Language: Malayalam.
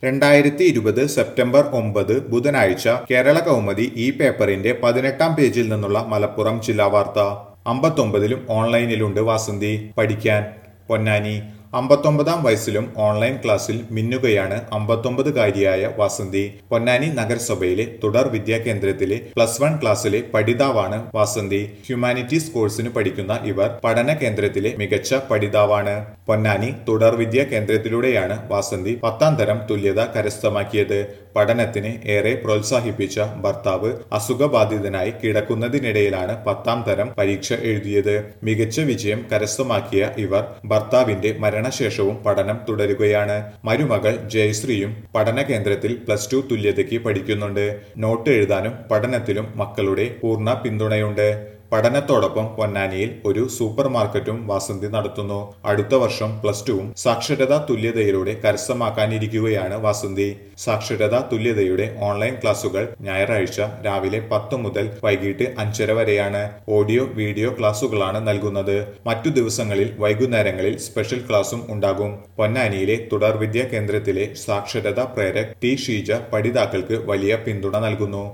രണ്ടായിരത്തി ഇരുപത് സെപ്റ്റംബർ ഒമ്പത് ബുധനാഴ്ച കേരള കൗമുദി ഈ പേപ്പറിന്റെ പതിനെട്ടാം പേജിൽ നിന്നുള്ള മലപ്പുറം ജില്ലാ വാർത്ത അമ്പത്തൊമ്പതിലും ഓൺലൈനിലുണ്ട് വാസന്തി പഠിക്കാൻ പൊന്നാനി അമ്പത്തൊമ്പതാം വയസ്സിലും ഓൺലൈൻ ക്ലാസ്സിൽ മിന്നുകയാണ് അമ്പത്തൊമ്പതുകാരിയായ വാസന്തി പൊന്നാനി നഗരസഭയിലെ തുടർ വിദ്യാ കേന്ദ്രത്തിലെ പ്ലസ് വൺ ക്ലാസ്സിലെ പഠിതാവാണ് വാസന്തി ഹ്യൂമാനിറ്റീസ് കോഴ്സിന് പഠിക്കുന്ന ഇവർ പഠന കേന്ദ്രത്തിലെ മികച്ച പഠിതാവാണ് പൊന്നാനി തുടർ വിദ്യാ കേന്ദ്രത്തിലൂടെയാണ് വാസന്തി പത്താം തരം തുല്യത കരസ്ഥമാക്കിയത് പഠനത്തിന് ഏറെ പ്രോത്സാഹിപ്പിച്ച ഭർത്താവ് അസുഖബാധിതനായി കിടക്കുന്നതിനിടയിലാണ് പത്താം തരം പരീക്ഷ എഴുതിയത് മികച്ച വിജയം കരസ്ഥമാക്കിയ ഇവർ ഭർത്താവിന്റെ മരണശേഷവും പഠനം തുടരുകയാണ് മരുമകൾ ജയശ്രീയും പഠന കേന്ദ്രത്തിൽ പ്ലസ് ടു തുല്യതയ്ക്ക് പഠിക്കുന്നുണ്ട് നോട്ട് എഴുതാനും പഠനത്തിലും മക്കളുടെ പൂർണ്ണ പിന്തുണയുണ്ട് പഠനത്തോടൊപ്പം പൊന്നാനിയിൽ ഒരു സൂപ്പർ മാർക്കറ്റും വാസന്തി നടത്തുന്നു അടുത്ത വർഷം പ്ലസ് ടുവും സാക്ഷരതാ തുല്യതയിലൂടെ കരസ്ഥമാക്കാനിരിക്കുകയാണ് വാസന്തി സാക്ഷരതാ തുല്യതയുടെ ഓൺലൈൻ ക്ലാസുകൾ ഞായറാഴ്ച രാവിലെ പത്ത് മുതൽ വൈകിട്ട് അഞ്ചര വരെയാണ് ഓഡിയോ വീഡിയോ ക്ലാസുകളാണ് നൽകുന്നത് മറ്റു ദിവസങ്ങളിൽ വൈകുന്നേരങ്ങളിൽ സ്പെഷ്യൽ ക്ലാസും ഉണ്ടാകും പൊന്നാനിയിലെ തുടർ വിദ്യാ കേന്ദ്രത്തിലെ സാക്ഷരതാ പ്രേരക് ടി ഷീജ പഠിതാക്കൾക്ക് വലിയ പിന്തുണ നൽകുന്നു